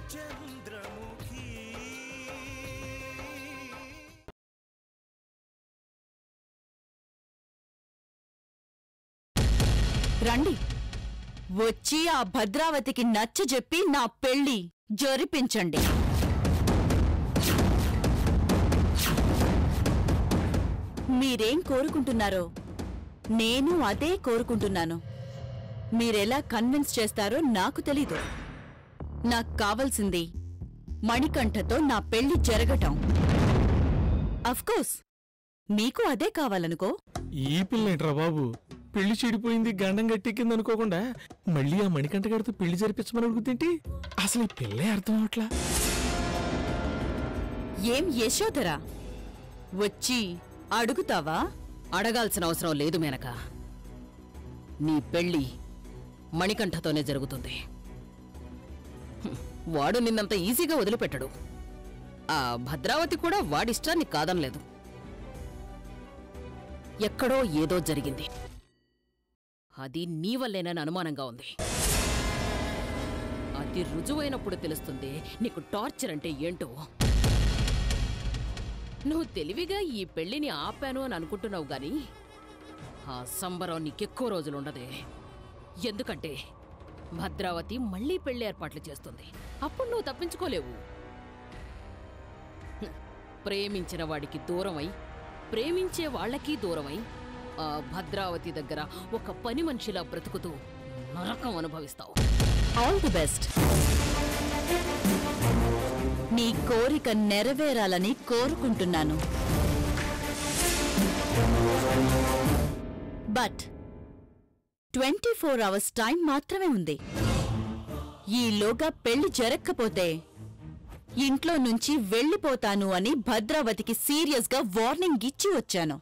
చంద్రముఖి రండి వచ్చి ఆ భద్రావతికి నచ్చజెప్పి నా పెళ్లి జరిపించండి మీరేం కోరుకుంటున్నారో నేను అదే కోరుకుంటున్నాను మీరెలా కన్విన్స్ చేస్తారో నాకు తెలీదు నాకు కావలసింది మణికంఠతో నా పెళ్లి జరగటం అఫ్కోర్స్ మీకు అదే కావాలనుకో ఈ పిల్లేంట్రా బాబు పెళ్లి చెడిపోయింది గండం గట్టెక్కింది అనుకోకుండా మళ్ళీ ఆ మణికంఠ గారితో పెళ్లి జరిపించమని అడుగుతుంటే అసలు ఈ పిల్లే అర్థం అవట్లా ఏం యశోధరా వచ్చి అడుగుతావా అడగాల్సిన అవసరం లేదు మేనక నీ పెళ్ళి మణికంఠతోనే జరుగుతుంది హ్మ్, వాడు నిన్నంత ఈజీగా వదిలిపెట్టడు ఆ భద్రావతి కూడా వాడిష్టాన్ని కాదనలేదు ఎక్కడో ఏదో జరిగింది అది నీ వల్లేనని అనుమానంగా ఉంది అది రుజువైనప్పుడు తెలుస్తుంది నీకు టార్చర్ అంటే ఏంటో నువ్వు తెలివిగా ఈ పెళ్లిని ఆపాను అని అనుకుంటున్నావు గాని ఆ సంబరం నీకెక్కువ రోజులుండదే ఎందుకంటే భద్రావతి మళ్ళీ పెళ్లి ఏర్పాట్లు చేస్తుంది అప్పుడు నువ్వు తప్పించుకోలేవు హ్మ్. ప్రేమించిన వాడికి దూరమై ప్రేమించే వాళ్ళకి దూరమై ఆ భద్రావతి దగ్గర ఒక పని మనిషిలా బ్రతుకుతూ నరకం అనుభవిస్తావు ఆల్ ది బెస్ట్ నీ కోరిక నెరవేరాలని కోరుకుంటున్నాను but twenty four hours time మాత్రమే ఉంది ఈలోగా పెళ్లి జరక్కపోతే ఇంట్లో నుంచి వెళ్ళిపోతాను అని భద్రావతికి సీరియస్గా వార్నింగ్ ఇచ్చి వచ్చాను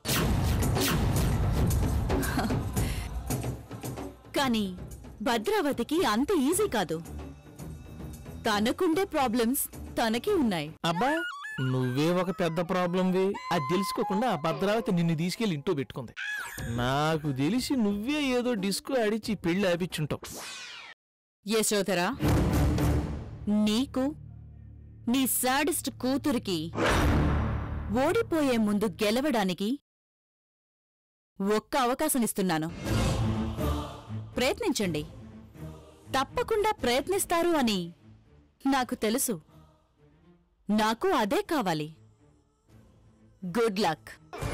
కానీ భద్రావతికి అంత ఈజీ కాదు తనకుండే ప్రాబ్లమ్స్ తనకి ఉన్నాయి అబ్బా నువ్వే ఒక పెద్ద ప్రాబ్లంవి అది తెలుసుకోకుండా ఆ భద్రావతి నిన్ను తీసుకెళ్లి ఇంటూ పెట్టుకుంది నాకు తెలిసి నువ్వే ఏదో డిస్కో ఆడిచి పెళ్లి ఆపిచ్చుంటావు యశోధరా నీకు నీ సాడిస్ట్ కూతురికి ఓడిపోయే ముందు గెలవడానికి ఒక్క అవకాశం ఇస్తున్నాను ప్రయత్నించండి తప్పకుండా ప్రయత్నిస్తారు అని నాకు తెలుసు నాకు అదే కావాలి గుడ్ లక్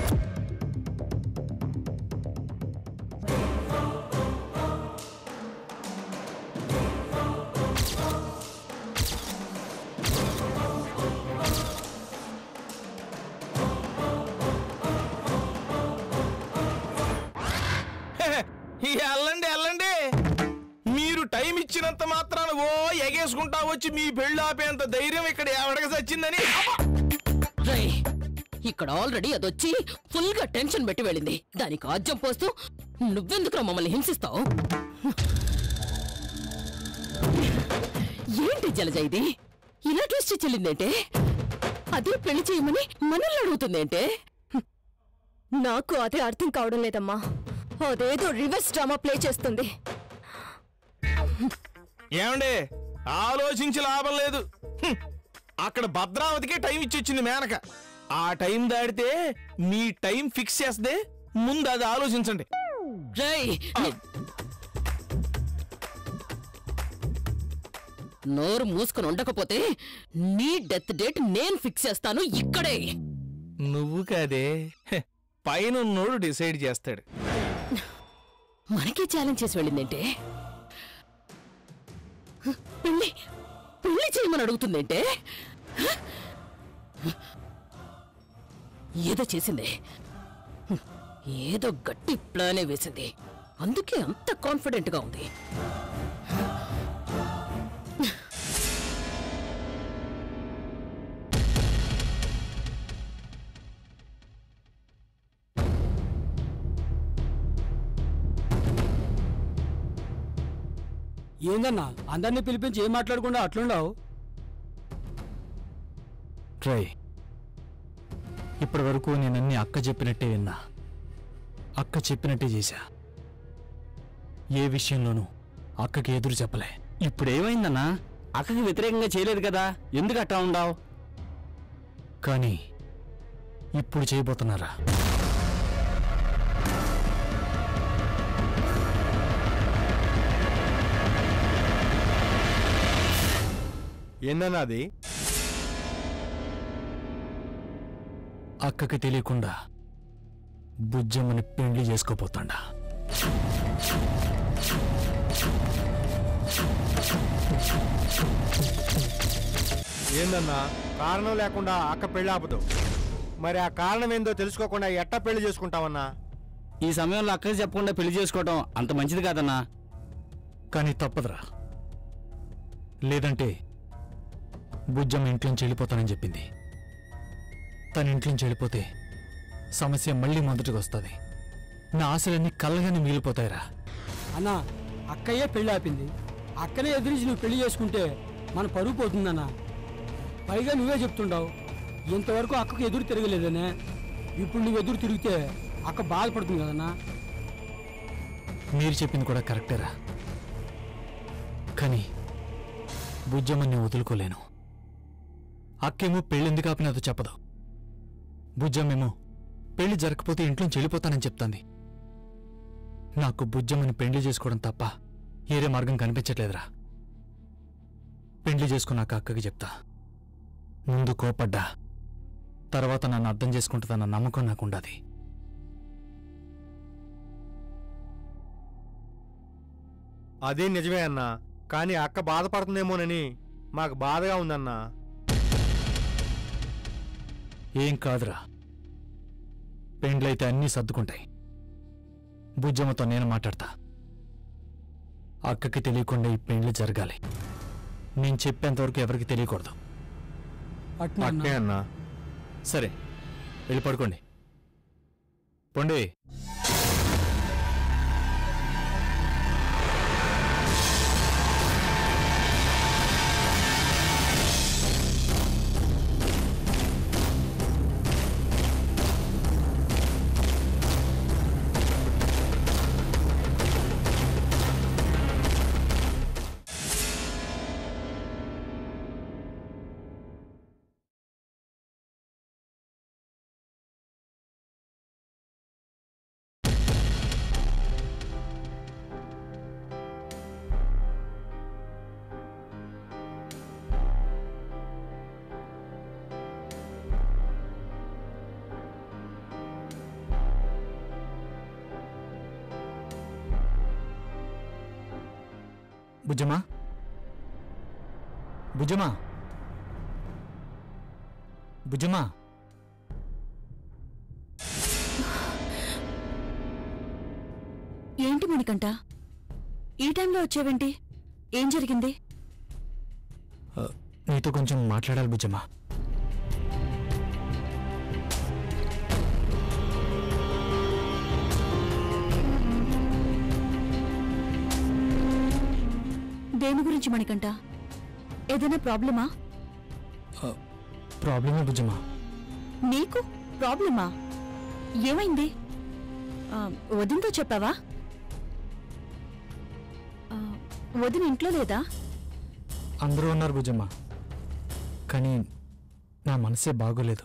వెళ్ళండి వెళ్ళండి మీరు టైం ఇచ్చినంత మాత్రాన ఓ ఎగేసుకుంటా వచ్చి మీ పెళ్లి ఆపేంత ధైర్యం ఇక్కడ ఎవడక సచ్చిందని రేయ్, ఇక్కడ ఆల్రెడీ అదొచ్చి ఫుల్ గా టెన్షన్ పెట్టి వెళ్ళింది దానికి ఆజ్యం పోస్తూ నువ్వెందుకు మమ్మల్ని హింసిస్తావు ఏంటి జలజ ఇది ఇలా ట్విస్ట్ చెల్లిందేంటే అదే పెళ్లి చేయమని మనల్ని అడుగుతుందేంటే నాకు అదే అర్థం కావడం లేదమ్మా అదేదో రివర్స్ డ్రామా ప్లే చేస్తుంది ఏమండి ఆలోచించి లాభం లేదు హ్మ్. అక్కడ భద్రావతికే టైం ఇచ్చి వచ్చింది మేనక ఆ టైం దాటితే మీ టైం ఫిక్స్ చేస్తే ముందు అది ఆలోచించండి రేయ్ నోరు మూసుకొని ఉండకపోతే నీ డెత్ డేట్ నేను ఫిక్స్ చేస్తాను ఇక్కడే నువ్వు కాదే హె, పైనున్నోడు డిసైడ్ చేస్తాడు మనకే ఛాలెంజ్ చేసి వెళ్ళిందేంటే హ, పెళ్ళి పెళ్లి చేయమని అడుగుతుందేంటే హ? ఏదో చేసిందే హ, ఏదో గట్టి ప్లానే వేసింది అందుకే అంత కాన్ఫిడెంట్ గా ఉంది ఏందన్నా అందరినీ పిలిపించి ఏం మాట్లాడకుండా అట్లుండవు ట్రై ఇప్పటి వరకు నేనన్నీ అక్క చెప్పినట్టే విన్నా అక్క చెప్పినట్టే చేశా ఏ విషయంలోనూ అక్కకి ఎదురు చెప్పలే ఇప్పుడు ఏమైందన్నా అక్కకి వ్యతిరేకంగా చేయలేదు కదా ఎందుకు అట్టా ఉండావు కానీ ఇప్పుడు చేయబోతున్నారా ఏందన్నా అది అక్కకి తెలియకుండా బుజ్జమ్మని పెండ్లి చేసుకోపోతాడా ఏందన్నా కారణం లేకుండా అక్క పెళ్లి ఆపదు మరి ఆ కారణం ఏందో తెలుసుకోకుండా ఎట్టా పెళ్లి చేసుకుంటావన్నా ఈ సమయంలో అక్కకి చెప్పకుండా పెళ్లి చేసుకోవటం అంత మంచిది కాదన్నా కానీ తప్పదురా లేదంటే బుజ్జమ్మ ఇంట్లోంచి వెళ్ళిపోతానని చెప్పింది తన ఇంట్లోంచి వెళ్ళిపోతే సమస్య మళ్ళీ మొదటికి వస్తుంది నా ఆశలన్నీ కళ్ళగానే మిగిలిపోతాయిరా అన్నా అక్కయ్యే పెళ్లి ఆపింది అక్కనే ఎదిరించి నువ్వు పెళ్లి చేసుకుంటే మన పరుగు పోతుందన్నా పైగా నువ్వే చెప్తుండవు ఇంతవరకు అక్కకు ఎదురు తిరగలేదనే ఇప్పుడు నువ్వు ఎదురు తిరిగితే అక్క బాధపడుతుంది కదన్నా మీరు చెప్పింది కూడా కరెక్టేరా కానీ బుజ్జమ్మని నేను వదులుకోలేను అక్కేమో పెళ్ళెందుకు ఆపినదో చెప్పదు బుజ్జమ్మేమో పెళ్లి జరగకపోతే ఇంట్లోంచి వెళ్ళిపోతానని చెప్తాంది నాకు బుజ్జమ్మని పెళ్లి చేసుకోవడం తప్ప ఏరే మార్గం కనిపించట్లేదురా పెళ్లి చేసుకున్నాక అక్కకి చెప్తా ముందు కోపడ్డా తర్వాత నన్ను అర్థం చేసుకుంటుందన్న నమ్మకం నాకుండాది అదే నిజమే అన్నా కానీ అక్క బాధపడుతుందేమోనని మాకు బాధగా ఉందన్నా ఏం కాదురా పెండ్లైతే అన్నీ సర్దుకుంటాయి బుజ్జమ్మతో నేను మాట్లాడతా అక్కకి తెలియకుండా ఈ పెండ్లు జరగాలి నేను చెప్పేంతవరకు ఎవరికి తెలియకూడదు అట్నా అన్నా? అక్కే అన్నా సరే వెళ్ళి పడుకోండి పొండి బుజ్జమ్మా బుజ్జమ్మా బుజ్జమ్మా ఏంటి మణికంట ఈ టైంలో వచ్చావేంటి ఏం జరిగింది ఆ, నీతో కొంచెం మాట్లాడాలి బుజ్జమ్మా దేని గురించి మణికంట ఏదైనా ప్రాబ్లమా ప్రాబ్లమే బుజ్జమ్మా నీకు ప్రాబ్లమా ఏమైంది ఆ, వదినతో చెప్పావా ఆ, వదిన ఇంట్లో లేదా అందరూ ఉన్నారు బుజ్జమ్మ కానీ నా మనసే బాగోలేదు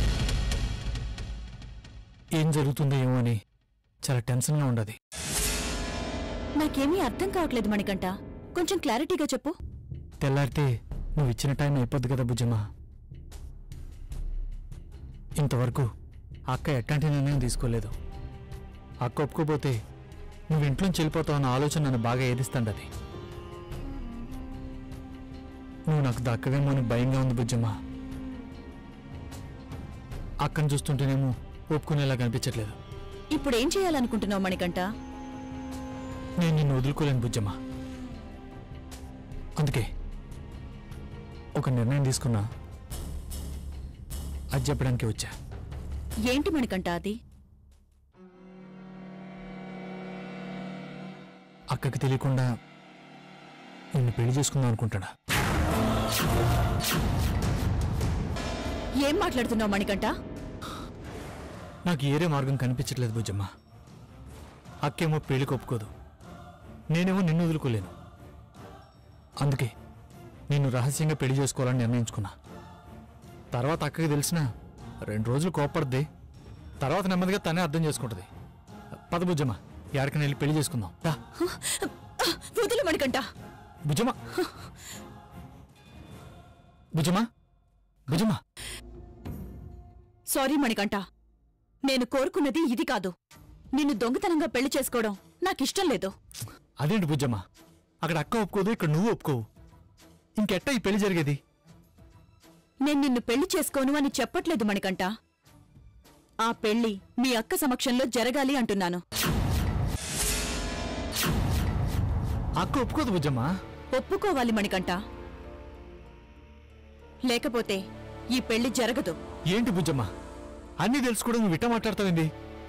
ఏం జరుగుతుందో ఏమో అని చాలా టెన్షన్గా ఉండదు నాకేమీ అర్థం కావట్లేదు మణికంట కొంచెం క్లారిటీగా చెప్పు తెల్లారితే నువ్వు ఇచ్చిన టైం అయిపోద్ది కదా బుజ్జమ్మ ఇంతవరకు అక్క ఎట్లాంటి నిర్ణయం తీసుకోలేదు అక్క ఒప్పుకోపోతే నువ్వు ఇంట్లోంచి వెళ్ళిపోతావు అన్న ఆలోచన నన్ను బాగా ఏదిస్తాండది నువ్వు నాకు దక్కవేమో అని భయంగా ఉంది బుజ్జమ్మ అక్కను చూస్తుంటేనేమో ఒప్పుకునేలా కనిపించట్లేదు ఇప్పుడు ఏం చేయాలనుకుంటున్నావు మణికంట నేను నిన్ను వదులుకోలేను బుజ్జమ్మ అందుకే ఒక నిర్ణయం తీసుకున్నా అది చెప్పడానికి వచ్చా ఏంటి మణికంట అది అక్కకి తెలియకుండా నిన్ను పెళ్లి చేసుకుందాం అనుకుంటాడా ఏం మాట్లాడుతున్నావు మణికంట నాకు ఏరే మార్గం కనిపించట్లేదు బుజ్జమ్మ అక్కేమో పెళ్లికి ఒప్పుకోదు నేనేమో నిన్ను వదులుకోలేను అందుకే నిన్ను రహస్యంగా పెళ్లి చేసుకోవాలని నిర్ణయించుకున్నా తర్వాత అక్కకి తెలిసిన రెండు రోజులు కోపడుద్ది తర్వాత నెమ్మదిగా తనే అర్థం చేసుకుంటుంది పద బుజ్జమ్మ ఎక్కడికైనా వెళ్ళి పెళ్లి చేసుకుందాం రా వదులు మణికంఠ బుజ్జమ్మ బుజ్జమ్మ బుజ్జమ్మ సారీ మణికంఠ నేను కోరుకున్నది ఇది కాదు నిన్ను దొంగతనంగా పెళ్లి చేసుకోవడం నాకిష్టం లేదు అదేంటి బుజ్జమ్మ అక్కడ అక్క ఒప్పుకోదు ఇక్కడ నువ్వు ఒప్పుకోవు ఇంకెట్టా ఈ పెళ్లి జరిగేది నేను నిన్ను పెళ్లి చేసుకోను అని చెప్పట్లేదు మణికంఠ ఆ పెళ్లి మీ అక్క సమక్షంలో జరగాలి అంటున్నాను అక్క ఒప్పుకోదు బుజ్జమ్మ ఒప్పుకోవాలి మణికంఠ లేకపోతే ఈ పెళ్లి జరగదు ఏంటి బుజ్జమ్మ అన్నీ తెలుసుకోవడం నువ్వు ఇట్ట మాట్లాడతావేంది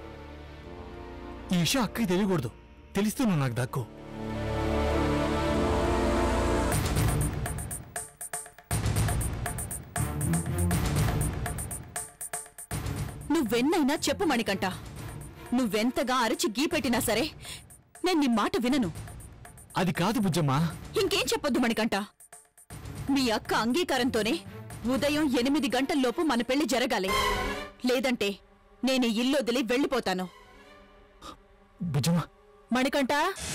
ఈ విషయం అక్కకి తెలియకూడదు తెలిస్తే నువ్వు నాకు దక్కు నువ్వెన్నైనా చెప్పు మణికంఠ నువ్వెంతగా అరిచి గీ పెట్టినా సరే నేను నీ మాట వినను అది కాదు బుజ్జమ్మ ఇంకేం చెప్పొద్దు మణికంఠ మీ అక్క అంగీకారంతోనే ఉదయం ఎనిమిది గంటల్లోపు మన పెళ్లి జరగాలి లేదంటే నేను ఈ ఇల్లు వదిలి వెళ్ళిపోతాను బుజ్జమ్మ మణికంఠ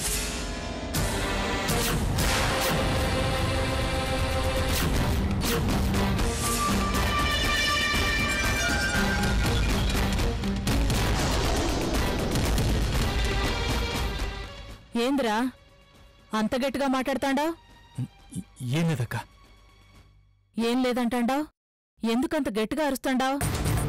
ఏంద్రా అంత గట్టిగా మాట్లాడతాండావ్ ఈ- ఏం లేదక్క ఏం లేదంటాండావ్ ఎందుకంత గట్టిగా అరుస్తాండావ్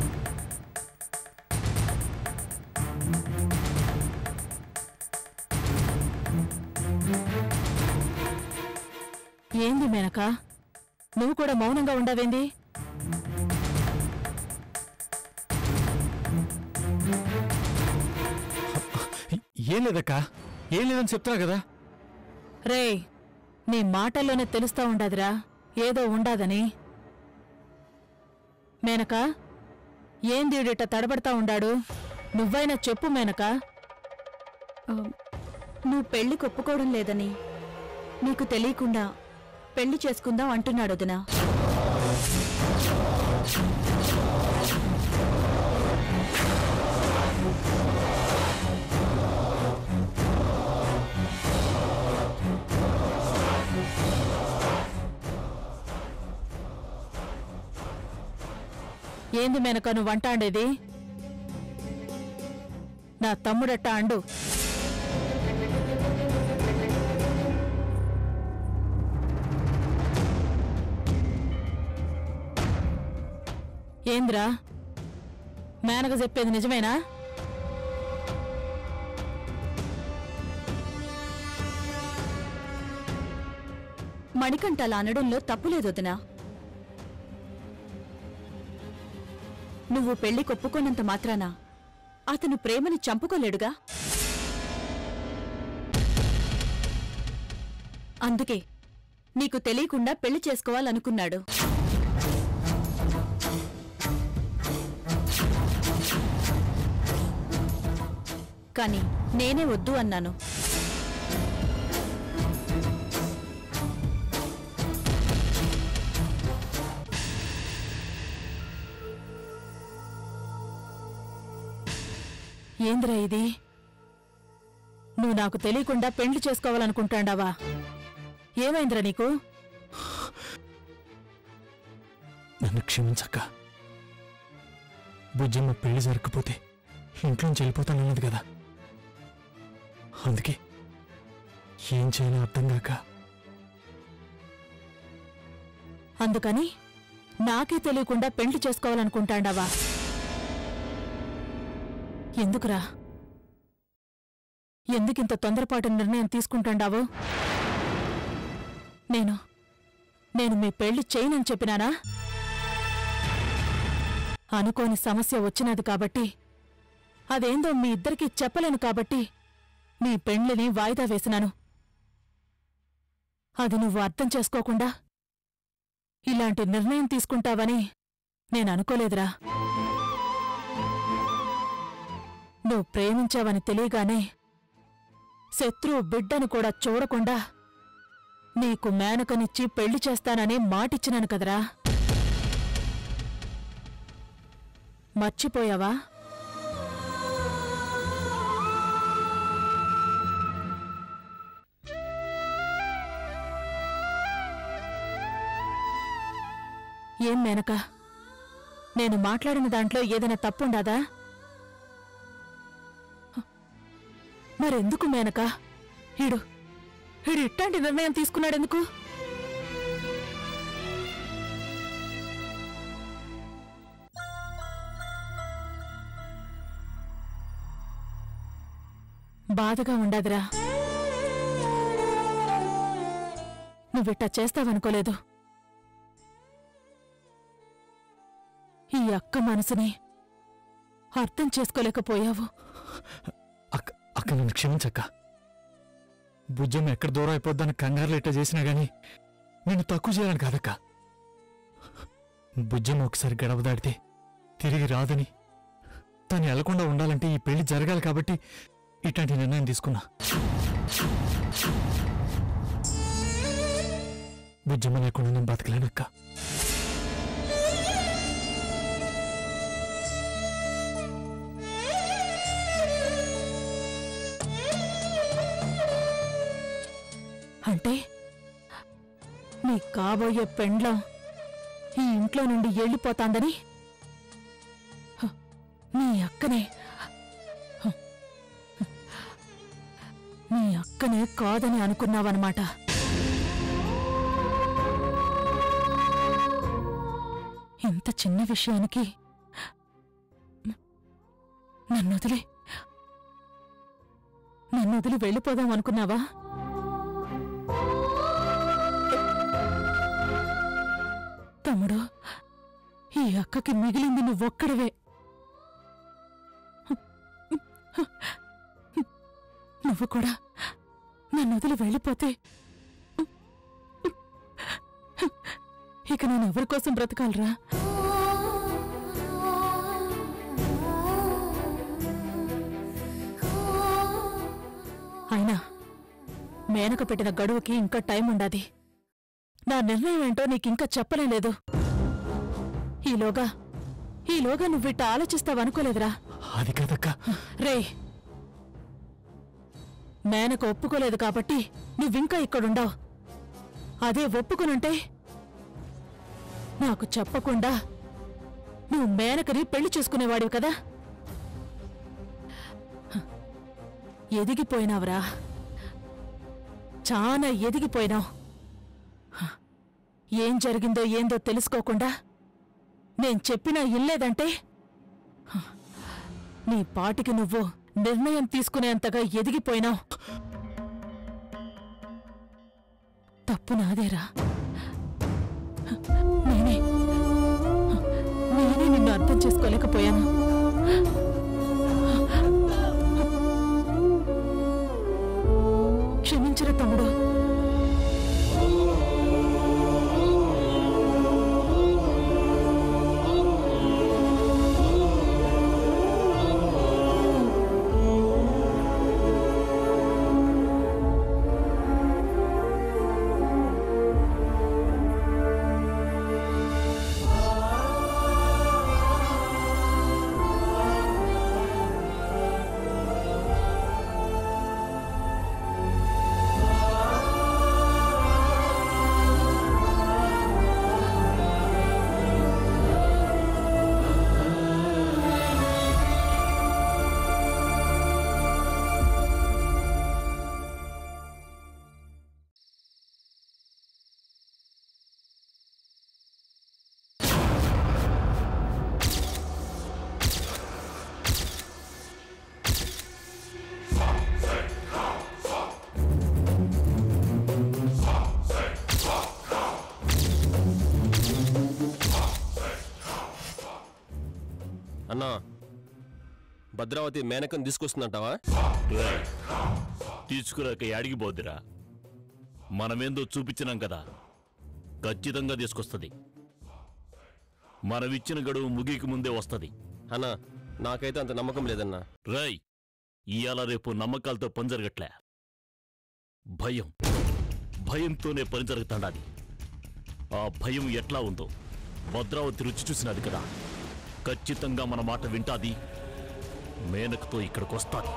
ఏంది మేనక నువ్వు కూడా మౌనంగా ఉండవేంది ఏం లేదక్క ఏం లేదని చెప్తున్నా కదా రే నీ మాటల్లోనే తెలుస్తా ఉండదురా ఏదో ఉండాదని మేనక ఏందీడిట తడబడతా ఉండాడు నువ్వైనా చెప్పు మేనక నువ్వు పెళ్లి ఒప్పుకోవడం లేదని నీకు తెలియకుండా పెళ్లి చేసుకుందాం అంటున్నాడు వదినా ఏంది మేనక నువ్వు వంట అండేది నా తమ్ముడట్ట అండు ఏంద్రా మేనక చెప్పేది నిజమేనా మణికంఠ అలా అనడంలో తప్పులేదు వదినా నువ్వు పెళ్లి కొప్పుకోనంత మాత్రాన అతను ప్రేమని చంపుకోలేడుగా అందుకే నీకు తెలియకుండా పెళ్లి చేసుకోవాలనుకున్నాడు కాని నేనే వద్దు అన్నాను ఏందిరా ఇది నువ్వు నాకు తెలియకుండా పెండ్లి చేసుకోవాలనుకుంటాండావా ఏమైందిరా నీకు నన్ను క్షమించక్క బుజ్జమ్మ పెళ్లి జరగకపోతే ఇంట్లోంచి వెళ్ళిపోతానన్నది కదా అందుకే ఏం చేయాలో అర్థం కాక అందుకని నాకే తెలియకుండా పెండ్లి చేసుకోవాలనుకుంటాండావా ఎందుకురా ఎందుకింత తొందరపాటు నిర్ణయం తీసుకుంటాండావు నేను నేను మీ పెళ్లి చేయనని చెప్పినానా అనుకోని సమస్య వచ్చినది కాబట్టి అదేందో మీ ఇద్దరికీ చెప్పలేను కాబట్టి మీ పెండ్లిని వాయిదా వేసినాను అది నువ్వు అర్థం చేసుకోకుండా ఇలాంటి నిర్ణయం తీసుకుంటావని నేను అనుకోలేదురా నువ్వు ప్రేమించావని తెలియగానే శత్రువు బిడ్డను కూడా చూడకుండా నీకు మేనకనిచ్చి పెళ్లి చేస్తానని మాటిచ్చినాను కదరా మర్చిపోయావా ఏం మేనక నేను మాట్లాడిన దాంట్లో ఏదైనా తప్పుండాదా మరెందుకు మేనక ఈడు ఈడు ఇట్లాంటి నిర్ణయం తీసుకున్నాడెందుకు బాధగా ఉండదురా నువ్విట్టా చేస్తావనుకోలేదు ఈ అక్క మనసుని అర్థం చేసుకోలేకపోయావు అక్క అక్క నన్ను క్షమించక్క బుజ్జమ్మ ఎక్కడ దూరం అయిపోద్దని కంగారులు ఇట్ట చేసినా గాని నేను తక్కువ చేయాలని కాదక్క బుజ్జమ్మ ఒకసారి గడప దాటితే తిరిగి రాదని తను వెళ్లకుండా ఉండాలంటే ఈ పెళ్లి జరగాలి కాబట్టి ఇట్లాంటి నిర్ణయం తీసుకున్నా బుజ్జమ్మ లేకుండా నేను బతకలేనక్క అంటే నీ కాబోయే పెండ్లం ఈ ఇంట్లో నుండి వెళ్ళిపోతాందని హ, నీ అక్కనే హ, నీ అక్కనే కాదని అనుకున్నావన్నమాట ఇంత చిన్న విషయానికి నన్ను వదిలి నన్ను వదిలి వెళ్ళిపోదాం అనుకున్నావా తమ్ముడు ఈ అక్కకి మిగిలింది నువ్వొక్కడివే నువ్వు కూడా నన్ను వదిలి వెళ్ళిపోతే ఇక నేను ఎవరి కోసం బ్రతకాలరా అయినా మేనక పెట్టిన గడువుకి ఇంకా టైం ఉండాది నా నిర్ణయం ఏంటో నీకింకా చెప్పలేదు ఈలోగా ఈలోగా నువ్విట్ట ఆలోచిస్తావనుకోలేదురా అది కాదక్క రే మేనకు ఒప్పుకోలేదు కాబట్టి నువ్వింకా ఇక్కడుండావు అదే ఒప్పుకునుంటే నాకు చెప్పకుండా నువ్వు మేనకని పెళ్లి చేసుకునేవాడివి కదా హ, ఎదిగిపోయినావురా చాలా ఎదిగిపోయినావు హ, ఏం జరిగిందో ఏందో తెలుసుకోకుండా నేను చెప్పినా ఇల్లేదంటే హ, నీ పాటికి నువ్వు నిర్ణయం తీసుకునేంతగా ఎదిగిపోయినావు తప్పు నాదేరా నేనే నేనే నిన్ను అర్థం చేసుకోలేకపోయాను క్షమించరా తమ్ముడు అన్నా భద్రావతి మేనకం తీసుకొస్తుందంటావా తీసుకురాక అడిగిపోద్దిరా మనమేందో చూపించినాం కదా ఖచ్చితంగా తీసుకొస్తుంది మనమిచ్చిన గడువు ముగికి ముందే వస్తుంది అన్నా నాకైతే అంత నమ్మకం లేదన్నా రై ఇయాల రేపు నమ్మకాలతో పంజరగట్లే భయం భయంతోనే పని జరుగుతాండాది ఆ భయం ఎట్లా ఉందో భద్రావతి రుచి చూసినది కదా ఖచ్చితంగా మన మాట వింటాది మేనకతో ఇక్కడికి వస్తాది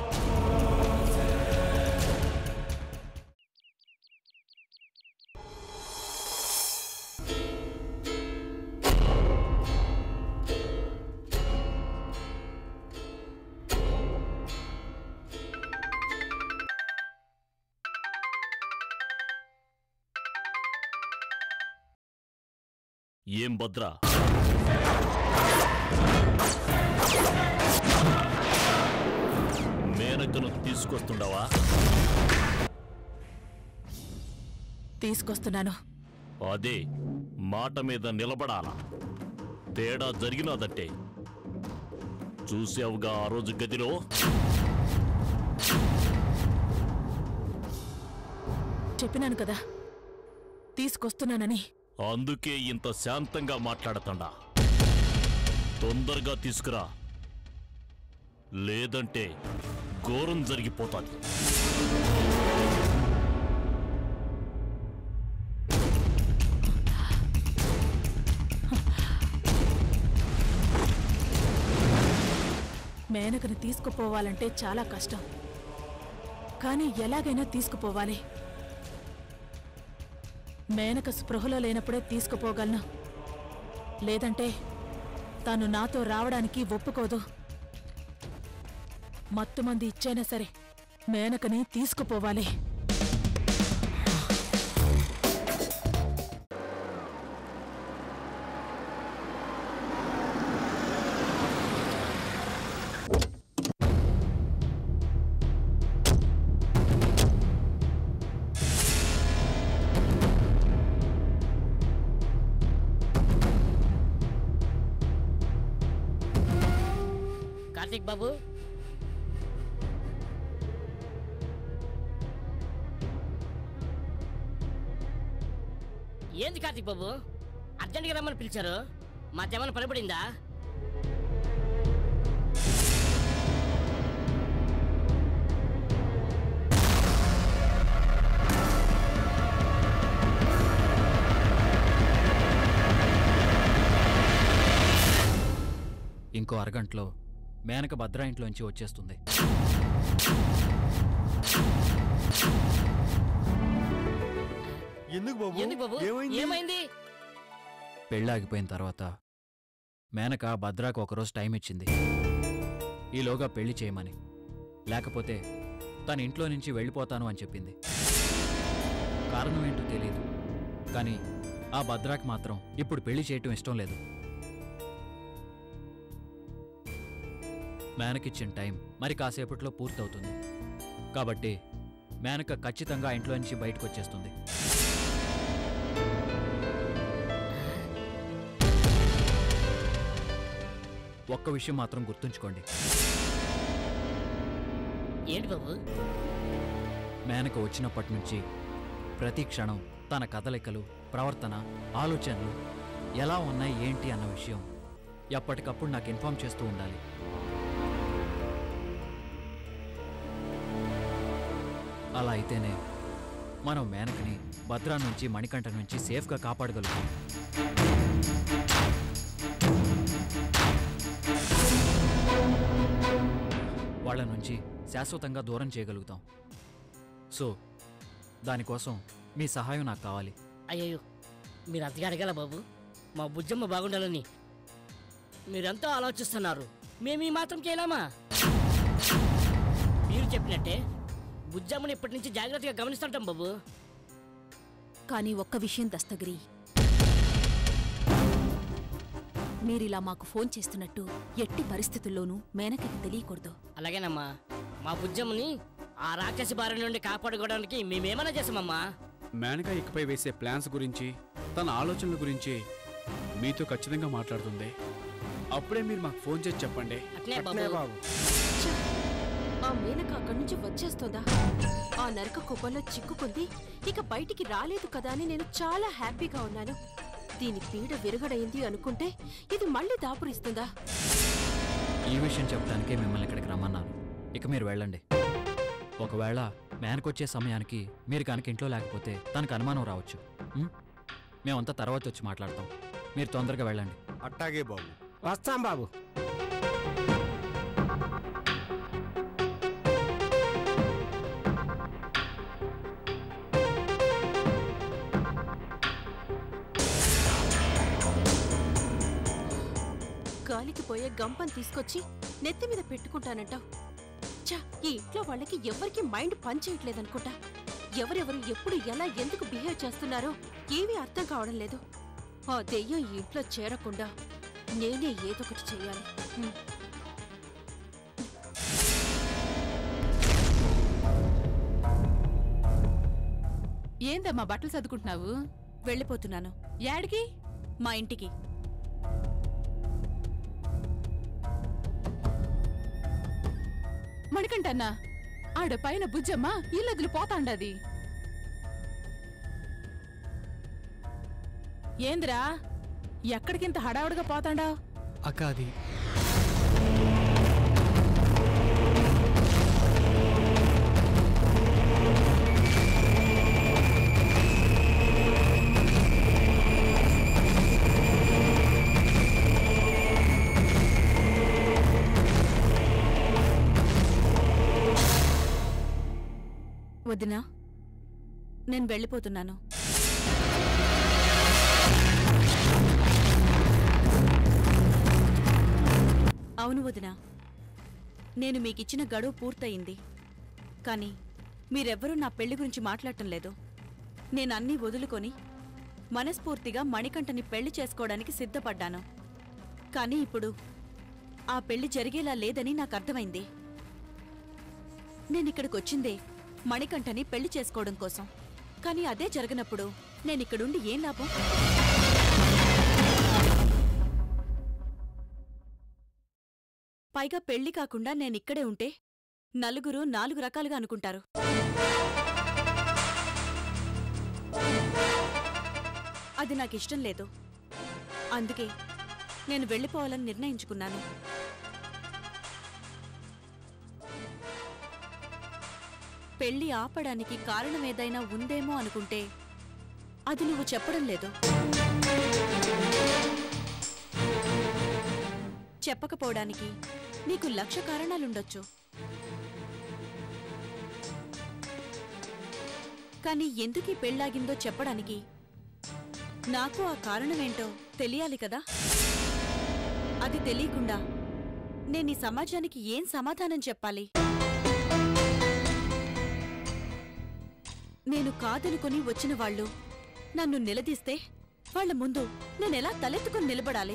ఏం భద్ర మేనకను తీసుకొస్తుండవా తీసుకొస్తున్నాను అదే మాట మీద నిలబడాలా తేడా జరిగినదంటే చూసావుగా ఆ రోజు గదిలో చెప్పినాను కదా తీసుకొస్తున్నానని అందుకే ఇంత శాంతంగా మాట్లాడతాడా తొందరగా తీసుకురా లేదంటే ఘోరం జరిగిపోతాది మేనకను తీసుకుపోవాలంటే చాలా కష్టం కానీ ఎలాగైనా తీసుకుపోవాలి మేనక స్పృహలో లేనప్పుడే తీసుకుపోగలను లేదంటే తాను నాతో రావడానికి ఒప్పుకోదు మత్తుమంది ఇచ్చైనా సరే మేనకని తీసుకుపోవాలి కార్తీక్ బాబు ఏంది కార్తీక్ బాబు అర్జెంట్గా రమ్మని పిలిచారు మాకేమైనా పనిపడిందా ఇంకో అరగంటలో మేనక భద్రా ఇంట్లోంచి వచ్చేస్తుంది ఎందుకు బాబు ఎందుకు బాబు ఏమైంది ఏమైంది పెళ్ళి ఆగిపోయిన తర్వాత మేనక భద్రాకు ఒకరోజు టైం ఇచ్చింది ఈలోగా పెళ్లి చేయమని లేకపోతే తన ఇంట్లో నుంచి వెళ్ళిపోతాను అని చెప్పింది కారణం ఏంటో తెలియదు కానీ ఆ భద్రాకి మాత్రం ఇప్పుడు పెళ్లి చేయటం ఇష్టం లేదు మేనకిచ్చిన టైం మరి కాసేపట్లో పూర్తవుతుంది కాబట్టి మేనక ఖచ్చితంగా ఇంట్లో నుంచి బయటకు వచ్చేస్తుంది ఒక్క విషయం మాత్రం గుర్తుంచుకోండి ఏంటి బాబు మేనక వచ్చినప్పటి నుంచి ప్రతి క్షణం తన కదలికలు ప్రవర్తన ఆలోచనలు ఎలా ఉన్నాయి ఏంటి అన్న విషయం ఎప్పటికప్పుడు నాకు ఇన్ఫామ్ చేస్తూ ఉండాలి అలా అయితేనే మనం మేనకని భద్రా నుంచి మణికంఠ నుంచి సేఫ్గా కాపాడగలుగుతాం వాళ్ళ నుంచి శాశ్వతంగా దూరం చేయగలుగుతాం సో దానికోసం మీ సహాయం నాకు కావాలి అయ్యయ్యో మీరు అంతగా అడగాల బాబు మా బుజ్జమ్మ బాగుండాలని మీరెంతో ఆలోచిస్తున్నారు మేము ఈ మాత్రం చేయలేమా మీరు చెప్పినట్టే బుజ్జమ్మని ఇప్పటి నుంచి జాగ్రత్తగా గమనిస్తుంటాం బాబు కానీ ఒక్క విషయం దస్తగిరి మీరిలా మాకు ఫోన్ చేస్తున్నట్టు ఎట్టి పరిస్థితుల్లోనూ మేనకకి తెలియకూడదు అలాగేనమ్మా మా బుజ్జమ్మని ఆ రాక్షసి బారి నుండి కాపాడుకోవడానికి మేమేమైనా చేసామమ్మా మేనక ఇకపై వేసే ప్లాన్స్ గురించి తన ఆలోచనల గురించి మీతో ఖచ్చితంగా మాట్లాడుతుంది అప్పుడే మీరు మాకు ఫోన్ చేసి చెప్పండి అట్లే అట్లే బాబు. ఆ మేనక అక్కడి నుంచి వచ్చేస్తోందా ఆ నరక కుప్పంలో చిక్కుకుంది ఇక బయటికి రాలేదు కదా అని నేను చాలా హ్యాపీగా ఉన్నాను దీని పీడ విరగడైంది అనుకుంటే ఇది మళ్ళీ దాపురిస్తుందా ఈ విషయం చెప్పడానికే మిమ్మల్ని ఇక్కడికి రమ్మన్నాను ఇక మీరు వెళ్ళండి ఒకవేళ మేనకొచ్చే సమయానికి మీరు కనుక ఇంట్లో లేకపోతే తనకు అనుమానం రావచ్చు ఉం? మేమంతా తర్వాత వచ్చి మాట్లాడతాం మీరు తొందరగా వెళ్ళండి అట్టాగే బాబు వస్తాం బాబు గాలికి పోయే గంపం తీసుకొచ్చి నెత్తి మీద పెట్టుకుంటానంటావు ఛా ఈ ఇంట్లో వాళ్ళకి ఎవరికి మైండ్ పనిచేయట్లేదనుకుంటా ఎవరెవరు ఎప్పుడు ఎలా ఎందుకు బిహేవ్ చేస్తున్నారో ఏమీ అర్థం కావడం లేదు ఆ దెయ్యం ఈ ఇంట్లో చేరకుండా నేనే ఏదో ఒకటి చెయ్యాలి హ్మ్. ఏందమ్మా బట్టలు సర్దుకుంటున్నావు వెళ్ళిపోతున్నాను యాడికి మా ఇంటికి మణికంటన్నా ఆడ పైన బుజ్జమ్మ ఇల్లదులు పోతాండది ఏంద్రా ఎక్కడికింత హడావుడిగా పోతాండావ్ అక్క అది వదినా నేను వెళ్ళిపోతున్నాను అవును వదినా నేను మీకిచ్చిన గడువు పూర్తయింది కానీ మీరెవ్వరూ నా పెళ్లి గురించి మాట్లాడటం లేదు నేను అన్నీ వదులుకొని మనస్ఫూర్తిగా మణికంఠని పెళ్లి చేసుకోవడానికి సిద్ధపడ్డాను కానీ ఇప్పుడు ఆ పెళ్లి జరిగేలా లేదని నాకు అర్థమైంది నేనిక్కడికొచ్చిందే మణికంఠని పెళ్లి చేసుకోవడం కోసం కానీ అదే జరగనప్పుడు నేనిక్కడుండి ఏం లాభం పైగా పెళ్లి కాకుండా నేనిక్కడే ఉంటే నలుగురు నాలుగు రకాలుగా అనుకుంటారు అది నాకిష్టం లేదు అందుకే నేను వెళ్ళిపోవాలని నిర్ణయించుకున్నాను పెళ్లి ఆపడానికి కారణం ఏదైనా ఉందేమో అనుకుంటే అది నువ్వు చెప్పడం లేదు చెప్పకపోవడానికి నీకు లక్ష కారణాలుండొచ్చు కానీ ఎందుకీ పెళ్ళాగిందో చెప్పడానికి నాకు ఆ కారణమేంటో తెలియాలి కదా అది తెలియకుండా నేను ఈ సమాజానికి ఏం సమాధానం చెప్పాలి నేను కాదనుకొని వచ్చిన వాళ్ళు నన్ను నిలదీస్తే వాళ్ళ ముందు నేనెలా తలెత్తుకుని నిలబడాలి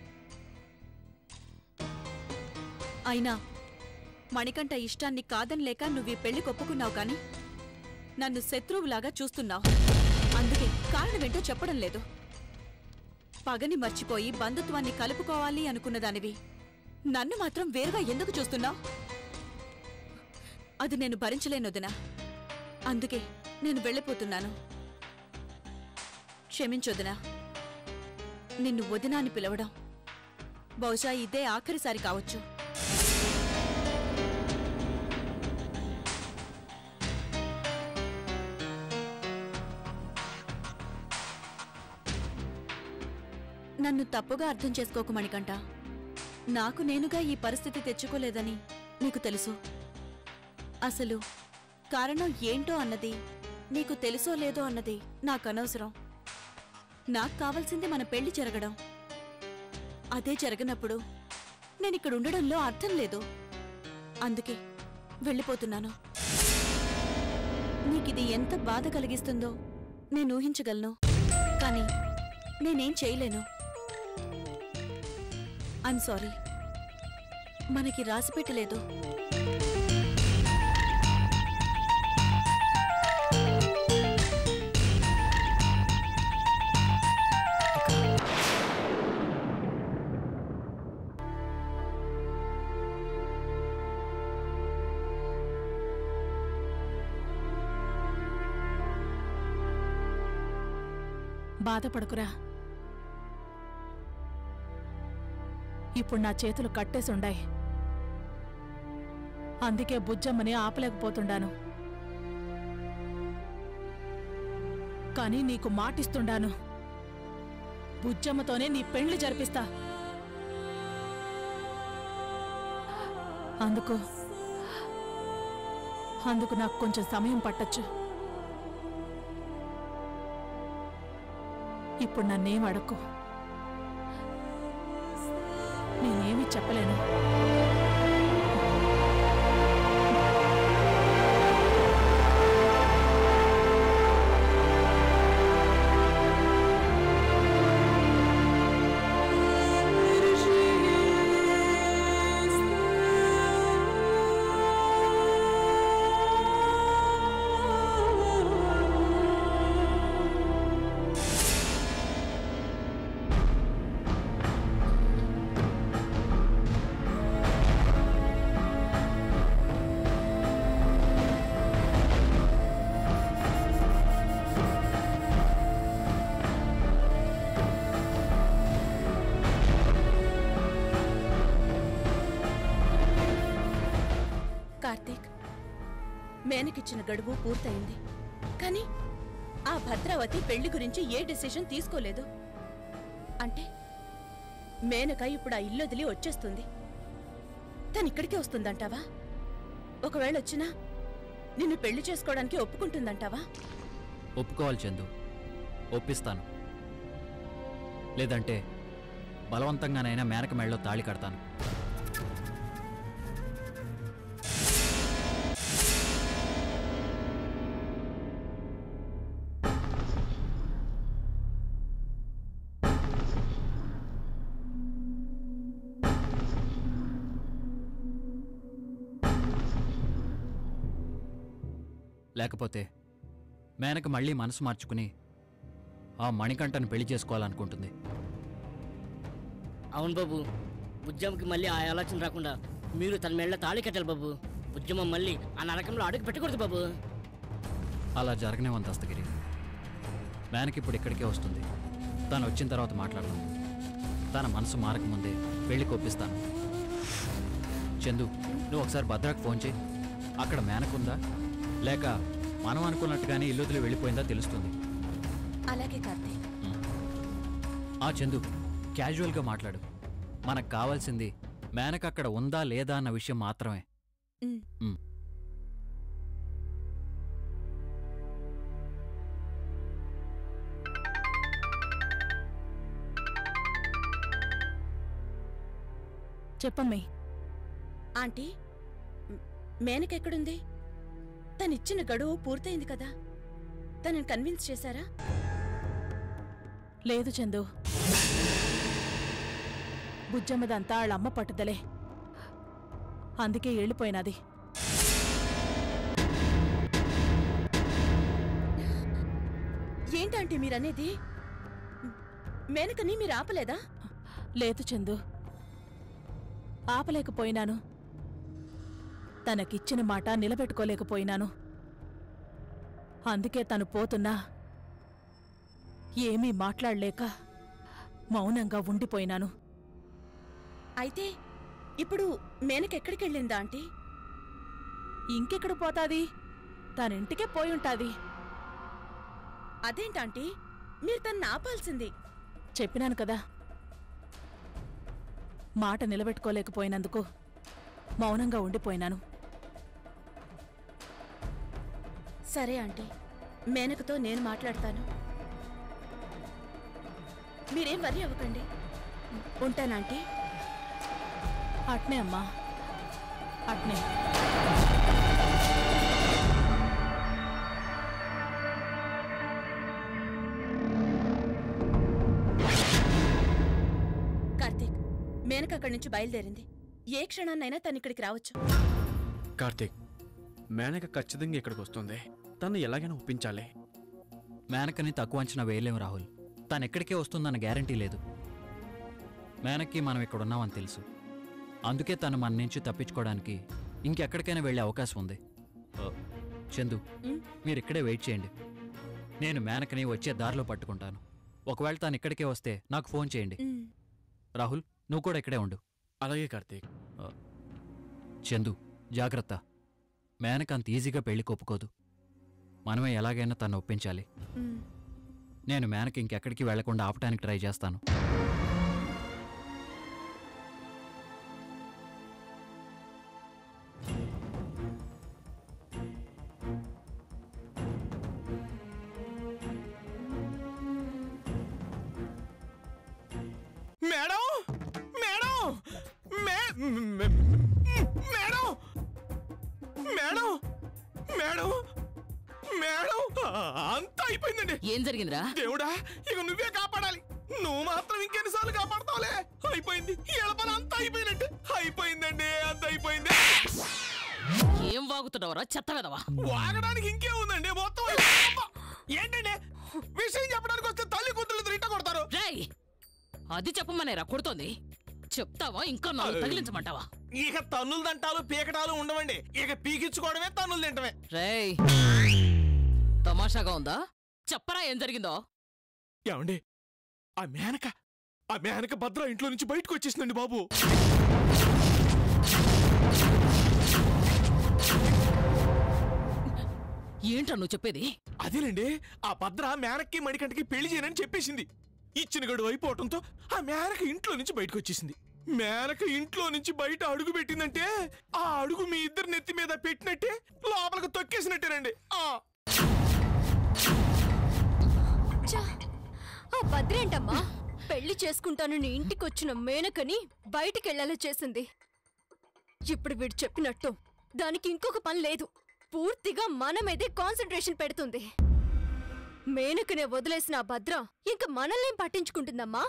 అయినా మణికంఠ ఇష్టాన్ని కాదనిలేక నువ్వు ఈ పెళ్లి కొప్పుకున్నావు కాని నన్ను శత్రువులాగా చూస్తున్నావు అందుకే కారణమేంటో చెప్పడం లేదు పగని మర్చిపోయి బంధుత్వాన్ని కలుపుకోవాలి అనుకున్న దానివి నన్ను మాత్రం వేరుగా ఎందుకు చూస్తున్నావు అది నేను భరించలేనొదినా అందుకే నేను వెళ్ళిపోతున్నాను క్షమించొదినా నిన్ను వదినా అని పిలవడం బహుశా ఇదే ఆఖరిసారి కావచ్చు నన్ను తప్పుగా అర్థం చేసుకోకు మణికంట నాకు నేనుగా ఈ పరిస్థితి తెచ్చుకోలేదని నీకు తెలుసు అసలు కారణం ఏంటో అన్నది నీకు తెలుసో లేదో అన్నది నాకు అనవసరం నాకు కావాల్సింది మన పెళ్లి జరగడం అదే జరగనప్పుడు నేనిక్కడ ఉండడంలో అర్థం లేదు అందుకే వెళ్ళిపోతున్నాను నీకిది ఎంత బాధ కలిగిస్తుందో నేను ఊహించగలను కానీ నేనేం చేయలేను ఐమ్ సారీ మనకి రాసి పెట్టలేదు బాధపడకురా ఇప్పుడు నా చేతులు కట్టేసుండాయి అందుకే బుజ్జమ్మని ఆపలేకపోతుండాను కానీ నీకు మాటిస్తుండాను బుజ్జమ్మతోనే నీ పెళ్లి జరిపిస్తా అందుకు అందుకు నాకు కొంచెం సమయం పట్టచ్చు ఇప్పుడు నన్నేం అడక్కు నేనేమీ చెప్పలేను కార్తీక్ మేనకిచ్చిన గడువు పూర్తయింది కానీ ఆ భద్రావతి పెళ్లి గురించి ఏ డిసిషన్ తీసుకోలేదు అంటే మేనక ఇప్పుడు ఆ ఇల్లు వదిలి వచ్చేస్తుంది తను ఇక్కడికే వస్తుందంటావా ఒకవేళ వచ్చినా నిన్ను పెళ్లి చేసుకోవడానికి ఒప్పుకుంటుందంటావా ఒప్పుకోవాలి చందు ఒప్పిస్తాను లేదంటే బలవంతంగానైనా మేనక మెళ్ళలో తాళి కడతాను లేకపోతే మేనక మళ్ళీ మనసు మార్చుకుని ఆ మణికంఠను పెళ్లి చేసుకోవాలనుకుంటుంది అవును బాబు బుజ్జమ్మకి మళ్ళీ ఆ ఆలోచన రాకుండా మీరు తన మెళ్ళ తాళి కట్టాలి బాబు బుజ్జమ్మ మళ్ళీ ఆ నరకంలో అడుగు పెట్టకూడదు బాబు అలా జరగనివ్వంత దస్తగిరి మేనకి ఇప్పుడు ఇక్కడికే వస్తుంది తను వచ్చిన తర్వాత మాట్లాడదాం తన మనసు మారకముందే పెళ్లి కొప్పిస్తాను చందు నువ్వు ఒకసారి భద్రాకు ఫోన్ చేయి అక్కడ మేనకుందా లేక మనం అనుకున్నట్టుగానే ఇల్లు వదిలి వెళ్ళిపోయిందా తెలుస్తుంది అలాగే కార్తీక్ ఆ చందు క్యాజువల్గా మాట్లాడు మనకు కావాల్సింది మేనక అక్కడ ఉందా లేదా అన్న విషయం మాత్రమే ఉమ్. ఉమ్. చెప్పమ్మే ఆంటీ మ్, మేనకెక్కడుంది తనిచ్చిన గడువు పూర్తయింది కదా తనని కన్విన్స్ చేశారా లేదు చందు బుజ్జమ్మదంతా వాళ్ళమ్మ పట్టుదలే అందుకే వెళ్ళిపోయినది ఏంటంటే మీరనేది మేనకని మీరు ఆపలేదా లేదు చందు ఆపలేకపోయినాను తనకిచ్చిన మాట నిలబెట్టుకోలేకపోయినాను అందుకే తను పోతున్నా ఏమీ మాట్లాడలేక మౌనంగా ఉండిపోయినాను అయితే ఇప్పుడు మేనకెక్కడికెళ్ళిందా ఆంటీ ఇంకెక్కడ పోతాది తనింటికే పోయుంటాది అదేంటాంటీ మీరు తన్ని ఆపాల్సింది చెప్పినాను కదా మాట నిలబెట్టుకోలేకపోయినందుకు మౌనంగా ఉండిపోయినాను సరే ఆంటీ మేనకతో నేను మాట్లాడతాను మీరేం వరి అవ్వకండి ఉంటానాంటీ అట్నే అమ్మా అట్నే కార్తీక్ మేనక అక్కడి నుంచి బయలుదేరింది ఏ క్షణాన్నైనా తను ఇక్కడికి రావచ్చు కార్తీక్ మేనక ఖచ్చితంగా ఇక్కడికి వస్తుంది తను ఎలాగైనా ఒప్పించాలి మేనకని తక్కువ అంచనా వేయలేం రాహుల్ తను ఎక్కడికే వస్తుందన్న గ్యారంటీ లేదు మేనక్కి మనం ఇక్కడ ఉన్నామని తెలుసు అందుకే తను మన నుంచి తప్పించుకోవడానికి ఇంకెక్కడికైనా వెళ్ళే అవకాశం ఉంది ఆ, చందు ఉమ్. మీరు ఇక్కడే వెయిట్ చేయండి నేను మేనకని వచ్చే దారిలో పట్టుకుంటాను ఒకవేళ తను ఇక్కడికే వస్తే నాకు ఫోన్ చేయండి ఉమ్. రాహుల్ నువ్వు కూడా ఇక్కడే ఉండు అలాగే కార్తీక్ ఆ, చందు జాగ్రత్త మేనక అంత ఈజీగా పెళ్లి కొప్పుకోదు మనమే ఎలాగైనా తను ఒప్పించాలి ఉమ్. నేను మేనకి ఇంకెక్కడికి వెళ్లకుండా ఆపటానికి ట్రై చేస్తాను మేడం మేడం మే- మే- మేడం మేడం మేడం మేడం అంతా అయిపోయిందండి ఏం జరిగిందిరా దేవుడా ఇక నువ్వే కాపాడాలి నువ్వు మాత్రం ఇంకెన్నిసార్లు కాపాడతావులే అయిపోయింది ఎడపని అంతా అయిపోయినట్టు అయిపోయిందండి అంత అయిపోయింది ఏం వాగుతున్నావురా చెత్త వెదవా వాగడానికి ఇంకే ఉందండి మొత్తం అయిపోయింది. ఏంటండి విషయం చెప్పడానికి వస్తే తల్లి కూతురు రింట కొడతారు రేయ్ అది చెప్పమనేరా కొడుతోంది చెప్తావా ఇంకా నాలుగు తగిలించమంటావా ఇక తన్నులు దంటాలు పీకటాలు ఉండవండి ఇక పీకించుకోవడమే తన్నులు తింటమే రేయ్ తమాషాగా ఉందా చెప్పరా ఏం జరిగిందో ఏమండి ఆ మేనక ఆ మేనక భద్ర ఇంట్లో నుంచి బయటకు వచ్చేసిందండి బాబు ఏంట్రా నువ్వు చెప్పేది అదేనండి ఆ భద్ర మేనక్కి మణికంటకి పెళ్లి చేయనని చెప్పేసింది ఇచ్చిన గడువు అయిపోవటంతో ఆ మేనక ఇంట్లో నుంచి బయటకు వచ్చేసింది మేనక ఇంట్లో నుంచి బయట అడుగు పెట్టిందంటే ఆ అడుగు మీ ఇద్దరు నెత్తి మీద పెట్టినట్టే లోపలికి తొక్కేసినట్టేనండి ఆ ఛ! ఆ భద్రేంటమ్మా పెళ్లి చేసుకుంటానని ఇంటికొచ్చిన మేనకని బయటికెళ్లేలా చేసింది ఇప్పుడు వీడు చెప్పినట్టు దానికి ఇంకొక పని లేదు పూర్తిగా మన మీదే కాన్సన్ట్రేషన్ పెడుతుంది మేనకనే వదిలేసిన ఆ భద్ర ఇంక మనల్నేం పట్టించుకుంటుందమ్మా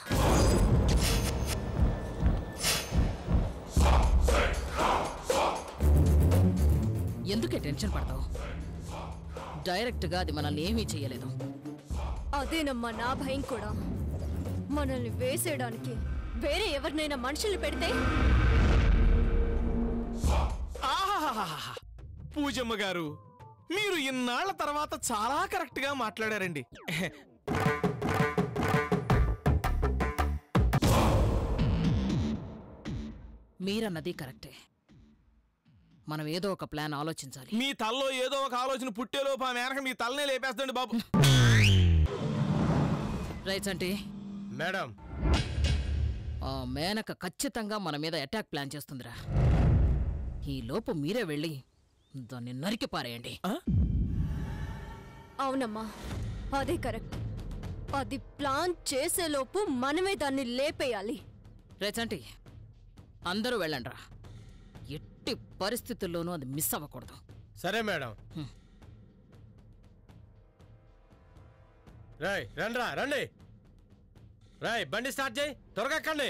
ఎందుకే టెన్షన్ పడతావు డైరెక్ట్గా అది మనల్ని ఏమీ చెయ్యలేదు అదేనమ్మా నా భయం కూడా మనల్ని వేసేయడానికి వేరే ఎవరినైనా మనుషుల్ని పెడితే ఆహాహాహాహా. పూజమ్మ గారు మీరు ఇన్నాళ్ల తర్వాత చాలా కరెక్ట్ గా మాట్లాడారండి మీరన్నది కరెక్టే మనం ఏదో ఒక ప్లాన్ ఆలోచించాలి మీ తల్లో ఏదో ఒక ఆలోచన పుట్టేలోపు ఆ మేనక మీ తలనే లేపేస్తండి బాబు రైట్ అంటే మేడం ఆ మేనక ఖచ్చితంగా మన మీద అటాక్ ప్లాన్ చేస్తుందిరా ఈ లోపు మీరే వెళ్ళి దాన్ని నరికి పారేయండి అవునమ్మా అదే కరెక్ట్ అది ప్లాన్ చేసేలోపు మనమే దాన్ని లేపేయాలి రేచంటి అందరూ వెళ్ళండ్రా ఎట్టి పరిస్థితుల్లోనూ అది మిస్ అవ్వకూడదు సరే మేడం రాయ్ రండ్రా రండి రాయ్ బండి స్టార్ట్ చేయి త్వరగా ఎక్కండి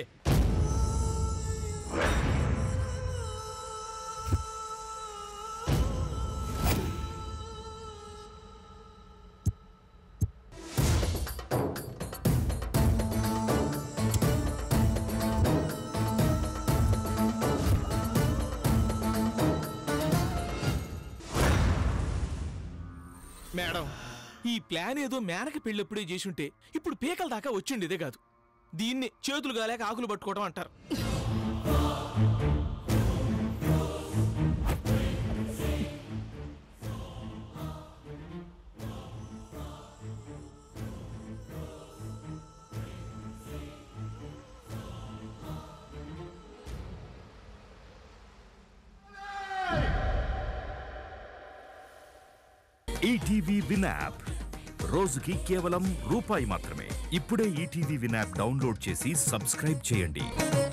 మేడం ఈ ప్లాన్ ఏదో మేనక పెళ్ళెప్పుడే చేసుంటే ఇప్పుడు పీకల దాకా వచ్చిండేదే కాదు దీన్ని చేతులు గాలేక ఆకులు పట్టుకోవడం అంటారు ఈటీవీ విన్ యాప్ రోజుకి కేవలం రూపాయి మాత్రమే ఇప్పుడే ఈటీవీ విన్ యాప్ డౌన్లోడ్ చేసి సబ్స్క్రైబ్ చేయండి